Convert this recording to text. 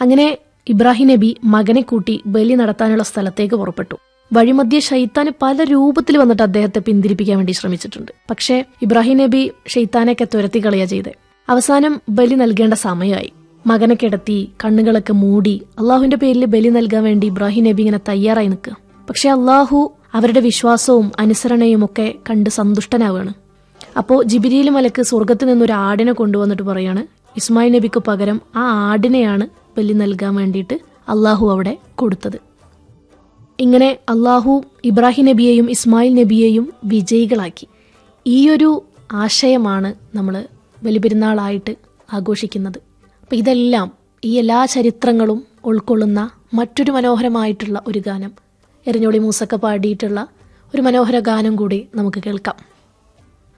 അങ്ങനെ ഇബ്രാഹിം നബി മകനെ കൂട്ടി ബലി നടത്താനുള്ള സ്ഥലത്തേക്ക് പുറപ്പെട്ടു വഴിമധ്യ ഷെയ്ത്താന് പല രൂപത്തിൽ വന്നിട്ട് അദ്ദേഹത്തെ പിന്തിരിപ്പിക്കാൻ വേണ്ടി ശ്രമിച്ചിട്ടുണ്ട് പക്ഷേ ഇബ്രാഹിം നബി ഷെയ്ത്താനെയൊക്കെ തുരത്തി കളയാ ചെയ്തേ അവസാനം ബലി നൽകേണ്ട സമയമായി മകനെ കിടത്തി കണ്ണുകളൊക്കെ മൂടി അള്ളാഹുവിന്റെ പേരിൽ ബലി നൽകാൻ വേണ്ടി ഇബ്രാഹിം നബി ഇങ്ങനെ തയ്യാറായി നിൽക്കുക പക്ഷെ അള്ളാഹു അവരുടെ വിശ്വാസവും അനുസരണയും ഒക്കെ കണ്ട് സന്തുഷ്ടനാവുകയാണ് അപ്പോൾ ജിബിരിയിൽ മലക്ക് സ്വർഗത്തിൽ നിന്നൊരു ആടിനെ കൊണ്ടുവന്നിട്ട് പറയാണ് ഇസ്മായിൽ നബിക്ക് പകരം ആ ആടിനെയാണ് ബലി നൽകാൻ വേണ്ടിയിട്ട് അള്ളാഹു അവിടെ കൊടുത്തത് ഇങ്ങനെ അള്ളാഹു ഇബ്രാഹിം നബിയെയും ഇസ്മായിൽ നബിയെയും വിജയികളാക്കി ഈയൊരു ആശയമാണ് നമ്മൾ ബലിപെരുന്നാളായിട്ട് ആഘോഷിക്കുന്നത് അപ്പം ഇതെല്ലാം ഈ എല്ലാ ചരിത്രങ്ങളും ഉൾക്കൊള്ളുന്ന മറ്റൊരു മനോഹരമായിട്ടുള്ള ഒരു ഗാനം എരഞ്ഞോളി മൂസക്ക പാടിയിട്ടുള്ള ഒരു മനോഹര ഗാനം കൂടി നമുക്ക് കേൾക്കാം